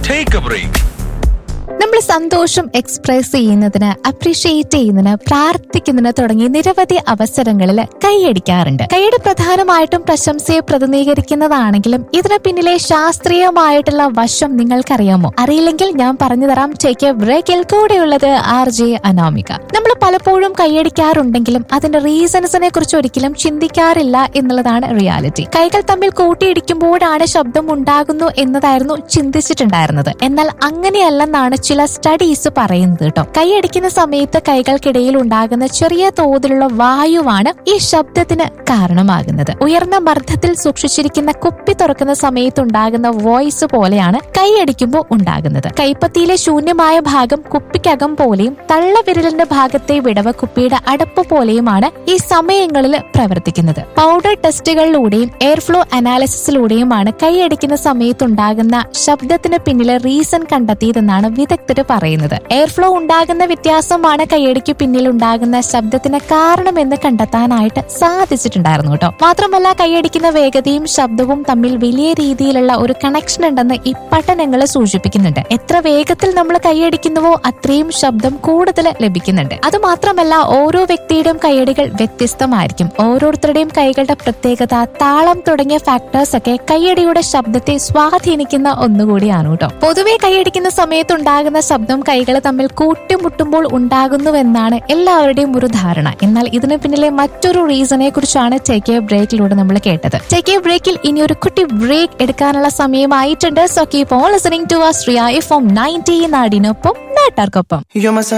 Take a break. നമ്മൾ സന്തോഷം express ചെയ്യുന്നതിന് അപ്രീഷിയേറ്റ് ചെയ്യുന്നതിന് പ്രാർത്ഥിക്കുന്നതിന് തുടങ്ങി നിരവധി അവസരങ്ങളിൽ കൈയടിക്കാറുണ്ട് കൈയടി പ്രധാനമായിട്ടും പ്രശംസയെ പ്രതിനിധീകരിക്കുന്നതാണെങ്കിലും ഇതിന് പിന്നിലെ ശാസ്ത്രീയമായിട്ടുള്ള വശം നിങ്ങൾക്കറിയാമോ അറിയില്ലെങ്കിൽ ഞാൻ പറഞ്ഞു തരാം ടേക്ക് എ ബ്രേക്കിൽ കൂടെയുള്ളത് ആർ ജെ അനാമിക നമ്മൾ പലപ്പോഴും കൈയടിക്കാറുണ്ടെങ്കിലും അതിന്റെ റീസൺസിനെ കുറിച്ച് ഒരിക്കലും ചിന്തിക്കാറില്ല എന്നുള്ളതാണ് റിയാലിറ്റി കൈകൾ തമ്മിൽ കൂട്ടിയിടിക്കുമ്പോഴാണ് ശബ്ദം ഉണ്ടാകുന്നു എന്നതായിരുന്നു ചിന്തിച്ചിട്ടുണ്ടായിരുന്നത് എന്നാൽ അങ്ങനെയല്ലെന്നാണ് ചില സ്റ്റഡീസ് പറയുന്നത് കേട്ടോ കൈയടിക്കുന്ന സമയത്ത് കൈകൾക്കിടയിൽ ഉണ്ടാകുന്ന ചെറിയ തോതിലുള്ള വായുവാണ് ഈ ശബ്ദത്തിന് കാരണമാകുന്നത് ഉയർന്ന മർദ്ദത്തിൽ സൂക്ഷിച്ചിരിക്കുന്ന കുപ്പി തുറക്കുന്ന സമയത്ത് ഉണ്ടാകുന്ന വോയിസ് പോലെയാണ് കൈയടിക്കുമ്പോൾ ഉണ്ടാകുന്നത് കൈപ്പത്തിയിലെ ശൂന്യമായ ഭാഗം കുപ്പിക്കകം പോലെയും തള്ളവിരലിന്റെ ഭാഗത്തെ വിടവ് കുപ്പിയുടെ അടപ്പ് പോലെയുമാണ് ഈ സമയങ്ങളിൽ പ്രവർത്തിക്കുന്നത് പൗഡർ ടെസ്റ്റുകളിലൂടെയും എയർഫ്ലോ അനാലിസിസിലൂടെയുമാണ് കൈയടിക്കുന്ന സമയത്തുണ്ടാകുന്ന ശബ്ദത്തിന് പിന്നിലെ റീസൺ കണ്ടെത്തിയതെന്നാണ് വിദഗ്ധർ പറയുന്നത് എയർഫ്ലോ ഉണ്ടാകുന്ന വ്യത്യാസമാണ് കൈയടിക്ക് പിന്നിൽ ഉണ്ടാകുന്ന ശബ്ദത്തിന് കാരണമെന്ന് കണ്ടെത്താനായിട്ട് സാധിച്ചിട്ടുണ്ടായിരുന്നു കേട്ടോ മാത്രമല്ല കൈയടിക്കുന്ന വേഗതയും ശബ്ദവും തമ്മിൽ വലിയ രീതിയിലുള്ള ഒരു കണക്ഷൻ ഉണ്ടെന്ന് ഈ പഠനങ്ങൾ സൂചിപ്പിക്കുന്നുണ്ട് എത്ര വേഗത്തിൽ നമ്മൾ കൈയടിക്കുന്നുവോ അത്രയും ശബ്ദം കൂടുതൽ ലഭിക്കുന്നുണ്ട് അത് മാത്രമല്ല ഓരോ വ്യക്തിയുടെയും കൈയടികൾ വ്യത്യസ്തമായിരിക്കും ഓരോരുത്തരുടെയും കൈകളുടെ പ്രത്യേകത താളം തുടങ്ങിയ ഫാക്ടേഴ്സ് ഒക്കെ കൈയടിയുടെ ശബ്ദത്തെ സ്വാധീനിക്കുന്ന ഒന്നുകൂടിയാണ് കേട്ടോ പൊതുവെ കൈയടിക്കുന്ന സമയത്ത് ഉണ്ടാകുന്ന ശബ്ദം കൈകൾ തമ്മിൽ കൂട്ടിമുട്ടുമ്പോൾ ഉണ്ടാകുന്നുവെന്നാണ് എല്ലാവരുടെയും ഒരു ധാരണ എന്നാൽ ഇതിന് പിന്നിലെ മറ്റൊരു റീസണെ കുറിച്ചാണ് ടേക്ക് എ ബ്രേക്കിലൂടെ നമ്മൾ കേട്ടത് ടേക്ക് എ ബ്രേക്കിൽ ഇനി ഒരു കുട്ടി ബ്രേക്ക് എടുക്കാനുള്ള സമയമായിട്ടുണ്ട് so keep on listening to ആ ശ്രീ ഐ ഫോം നയൻറ്റി നാടിനൊപ്പം നാട്ടാർക്കൊപ്പം Y yo más